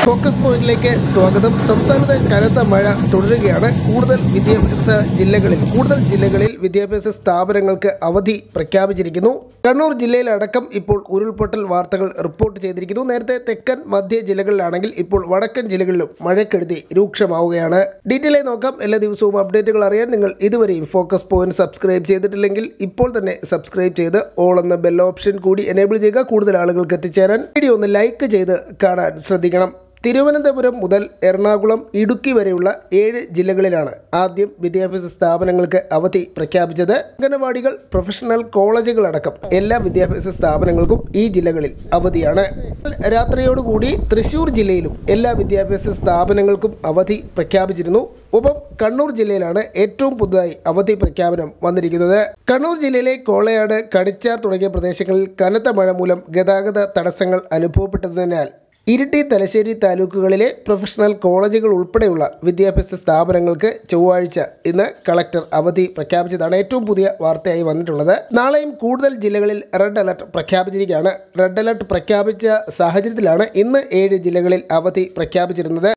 focus പോയിന്റിലേക്ക് സ്വാഗതം സംസ്ഥാനത്ത് കനത്ത മഴ തുടരുകയാണ് കൂടുതൽ വിദ്യാഭ്യാസ ജില്ലകളിൽ കൂടുതൽ ജില്ലകളിൽ വിദ്യാഭ്യാസ സ്ഥാപനങ്ങൾക്ക് അവധി പ്രഖ്യാപിച്ചിരിക്കുന്നു കണ്ണൂർ ജില്ലയിലടക്കം ഇപ്പോൾ ഉരുൾപൊട്ടൽ വാർത്തകൾ റിപ്പോർട്ട് ചെയ്തിരിക്കുന്നു നേരത്തെ തെക്കൻ മധ്യ ജില്ലകളിലാണെങ്കിൽ ഇപ്പോൾ വടക്കൻ ജില്ലകളിലും മഴക്കെടുതി രൂക്ഷമാവുകയാണ് ഡീറ്റെയിൽ ആയി നോക്കാം എല്ലാ ദിവസവും അപ്ഡേറ്റുകൾ അറിയാൻ നിങ്ങൾ ഇതുവരെയും ഫോക്കസ് പോയിന്റ് സബ്സ്ക്രൈബ് ചെയ്തിട്ടില്ലെങ്കിൽ ഇപ്പോൾ തന്നെ സബ്സ്ക്രൈബ് ചെയ്ത് ഓൾ എന്ന ബെൽ ഓപ്ഷൻ കൂടി എനേബിൾ ചെയ്യുക കൂടുതൽ ആളുകൾക്ക് എത്തിച്ചേരാൻ വീഡിയോ ഒന്ന് ലൈക്ക് ചെയ്ത് കാണാൻ ശ്രദ്ധിക്കണം തിരുവനന്തപുരം മുതൽ എറണാകുളം ഇടുക്കി വരെയുള്ള ഏഴ് ജില്ലകളിലാണ് ആദ്യം വിദ്യാഭ്യാസ സ്ഥാപനങ്ങൾക്ക് അവധി പ്രഖ്യാപിച്ചത് അംഗനവാടികൾ പ്രൊഫഷണൽ കോളേജുകളടക്കം എല്ലാ വിദ്യാഭ്യാസ സ്ഥാപനങ്ങൾക്കും ഈ ജില്ലകളിൽ അവധിയാണ് രാത്രിയോടുകൂടി തൃശൂർ ജില്ലയിലും എല്ലാ വിദ്യാഭ്യാസ സ്ഥാപനങ്ങൾക്കും അവധി പ്രഖ്യാപിച്ചിരുന്നു ഒപ്പം കണ്ണൂർ ജില്ലയിലാണ് ഏറ്റവും പുതുതായി അവധി പ്രഖ്യാപനം വന്നിരിക്കുന്നത് കണ്ണൂർ ജില്ലയിലെ കോളയാട് കടിച്ചാർ തുടങ്ങിയ പ്രദേശങ്ങളിൽ കനത്ത മഴ മൂലം ഗതാഗത തടസ്സങ്ങൾ അനുഭവപ്പെട്ടതിനാൽ ഇരിട്ടി തലശ്ശേരി താലൂക്കുകളിലെ പ്രൊഫഷണൽ കോളേജുകൾ ഉൾപ്പെടെയുള്ള വിദ്യാഭ്യാസ സ്ഥാപനങ്ങൾക്ക് ചൊവ്വാഴ്ച ഇന്ന് കളക്ടർ അവധി പ്രഖ്യാപിച്ചതാണ് ഏറ്റവും പുതിയ വാർത്തയായി വന്നിട്ടുള്ളത് നാളെയും കൂടുതൽ ജില്ലകളിൽ റെഡ് അലർട്ട് പ്രഖ്യാപിച്ചിരിക്കുകയാണ് റെഡ് അലർട്ട് പ്രഖ്യാപിച്ച സാഹചര്യത്തിലാണ് ഇന്ന് ഏഴ് ജില്ലകളിൽ അവധി പ്രഖ്യാപിച്ചിരുന്നത്